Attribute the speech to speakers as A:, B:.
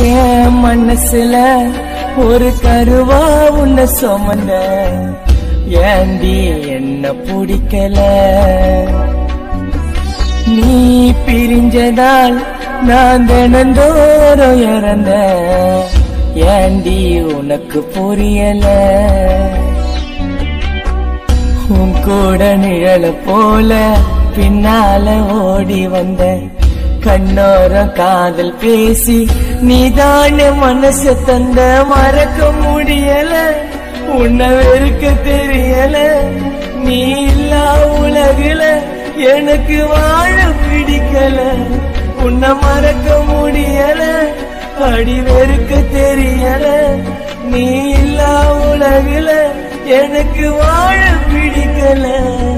A: என் மனசுல ஒரு கருவா உன்னை சுமந்த ஏண்டி என்ன பிடிக்கல நீ பிரிஞ்சதால் நான் தினந்தோறும் இறந்த ஏண்டி உனக்கு புரியல உன் கூட நிழல போல பின்னால ஓடி வந்த கண்ணோரம் காதல் பேசி நீதானே மனசு தந்த மறக்க முடியல உன்னை வெறுக்க தெரியல நீ இல்லா உலகுல எனக்கு வாழ பிடிக்கல உன்னை மறக்க முடியல அடி வெறுக்க தெரியல நீ இல்லா உலகுல எனக்கு வாழ பிடிக்கல